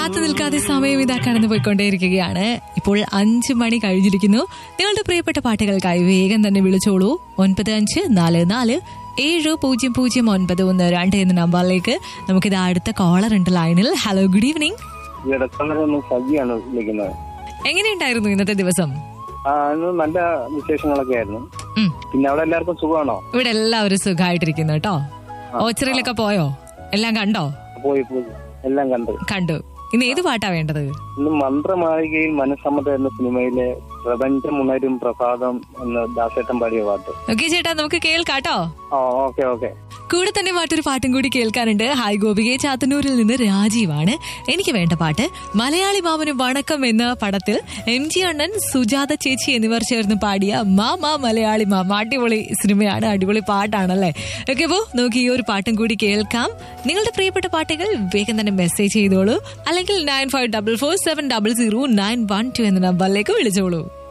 കാത്തു നിൽക്കാതെ സമയം ഇതാ കടന്നു പോയിക്കൊണ്ടേയിരിക്കുകയാണ് ഇപ്പോൾ അഞ്ചു മണി കഴിഞ്ഞിരിക്കുന്നു നിങ്ങളുടെ പ്രിയപ്പെട്ട പാട്ടുകൾക്കായി വേഗം തന്നെ വിളിച്ചോളൂ ഒൻപത് അഞ്ച് നാല് നാല് ഏഴ് പൂജ്യം പൂജ്യം ഒൻപത് ഒന്ന് രണ്ട് എന്ന നമ്പറിലേക്ക് നമുക്കിത് അടുത്ത കോളർ ഉണ്ട് ലൈനിൽ ഹലോ ഗുഡ് ഈവനിങ് ഈ ഇടത്തന്നൊന്ന് സജിയാണ് വിളിക്കുന്നത് എങ്ങനെയുണ്ടായിരുന്നു ഇന്നത്തെ ദിവസം ആ ഇന്ന് നല്ല വിശേഷങ്ങളൊക്കെ ആയിരുന്നു ഉം, പിന്നെ അവിടെ എല്ലാവർക്കും സുഖമാണോ ഇവിടെ എല്ലാവരും സുഖമായിട്ടിരിക്കുന്നു കേട്ടോ ഓച്ചറിയിലൊക്കെ പോയോ എല്ലാം കണ്ടോ പോയി പോയി എല്ലാം കണ്ടു കണ്ടു ഇന്ന് ഏത് പാട്ടാ വേണ്ടത് ഇന്ന് മന്ത്രമാളികയിൽ മനസ്സമ്മതം എന്ന സിനിമയിലെ പ്രപഞ്ചം ഉണരും പ്രസാദം എന്ന ദാസേട്ടൻ പാടിയ പാട്ട് ഓക്കെ ചേട്ടാ നമുക്ക് കേൾക്കാട്ടോ ആ ഓക്കെ ഓക്കെ കൂടെ തന്നെ പാട്ടൊരു പാട്ടും കൂടി കേൾക്കാനുണ്ട് ഹായ് ഗോപികെ ചാത്തന്നൂരിൽ നിന്ന് രാജീവാണ് എനിക്ക് വേണ്ട പാട്ട് മലയാളി മാമന് വണക്കം എന്ന പടത്തിൽ എം ജി അണ്ണൻ സുജാത ചേച്ചി എന്നിവർ ചേർന്ന് പാടിയ മാമ മലയാളി മാമ അടിപൊളി സിനിമയാണ് അടിപൊളി പാട്ടാണല്ലേ ഓക്കെ അപ്പോ നമുക്ക് ഈ ഒരു പാട്ടും കൂടി കേൾക്കാം നിങ്ങളുടെ പ്രിയപ്പെട്ട പാട്ടുകൾ വേഗം തന്നെ മെസ്സേജ് ചെയ്തോളൂ അല്ലെങ്കിൽ nine five double four seven double zero nine one two എന്ന നമ്പറിലേക്ക് വിളിച്ചോളൂ